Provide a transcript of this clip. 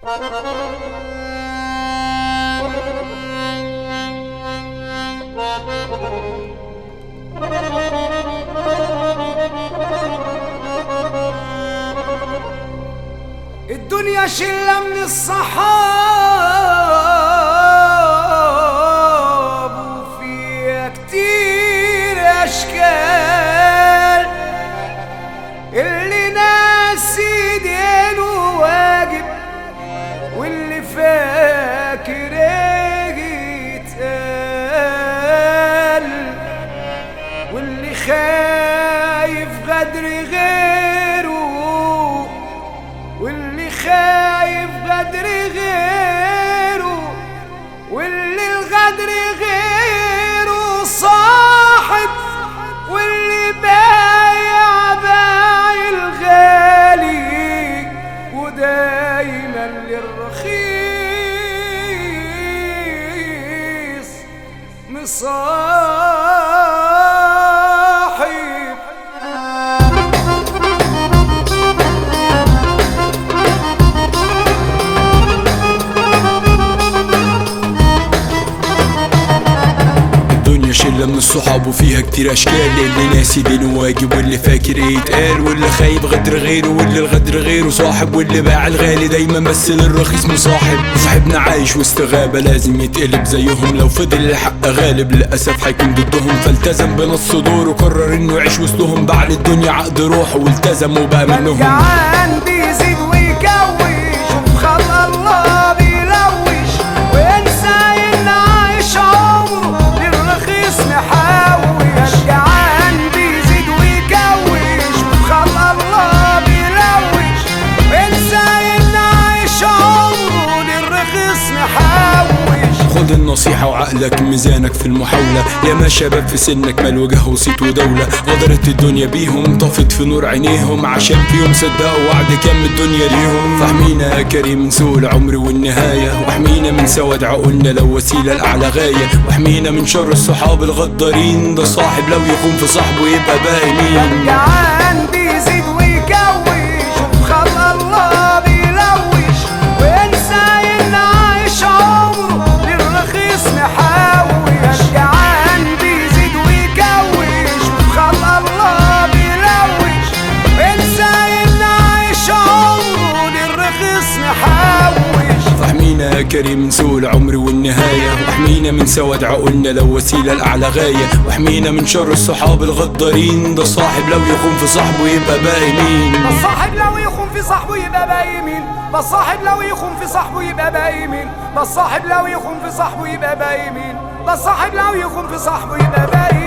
الدنيا شلة من الصحاب وفيها كتير أشكال اللي ناسي دينه واجب واللي فاكر يتقال واللي خايف غدر غيره واللي خايف غدر غيره واللي الغدر غيره صاحب واللي بايع بايع الغالي ودايما للرخيص مصاحب الدنيا شلة من الصحاب وفيها كتير اشكال اللي ناسي دينه واجب واللي فاكر يتقال واللي خايف غدر غيره واللي الغدر غيره صاحب واللي باع الغالي دايما بس للرخيص مصاحب صاحبنا عايش وسط غابة لازم يتقلب زيهم لو فضل الحق غالب للأسف هيكون ضدهم فالتزم بنص دوره وقرر انه يعيش وسطهم باع للدنيا عقد روحه والتزم وبقى منهم جعان بيزيد ويكوش وفي خلق الله بيلوش وينسى ان عايش عمره للرخيص محوش جعان بيزيد ويكوش وفي خلق الله بيلوش وينسى ان عايش عمره للرخيص محوش خد النصيحة وعقلك ميزانك في المحاولة يا ما شباب في سنك مال وجه وصيت ودولة غدرت الدنيا بيهم طفت في نور عينيهم عشان فيهم صدقوا وعد كام الدنيا ليهم فاحمينا يا كريم من سوء العمر والنهاية واحمينا من سواد عقولنا لو وسيلة لأعلى غاية واحمينا من شر الصحاب الغدارين ده صاحب لو يخون في صاحبه يبقى باقي مين جعان بيزيد ويكوش وفي خلق الله بيلوش وينسى ان عايش عمره للرخيص محوش جعان بيزيد ويكوش وفي خلق الله بيلوش وينسى ان عايش عمره للرخيص محوش فاحمينا يا كريم من سوء العمر والنهاية واحمينا من سواد عقولنا لو وسيلة لأعلى غاية واحمينا من شر الصحاب الغدارين ده صاحب لو يخون في صاحبه يبقى باقي مين بصاحب لو يخون في صاحبه يبقى باقي مين بصاحب لو يخون في صاحبه يبقى باقي مين بصاحب لو يخون في صاحبه يبقى باقي مين بصاحب لو يخون في صاحبه يبقى باقي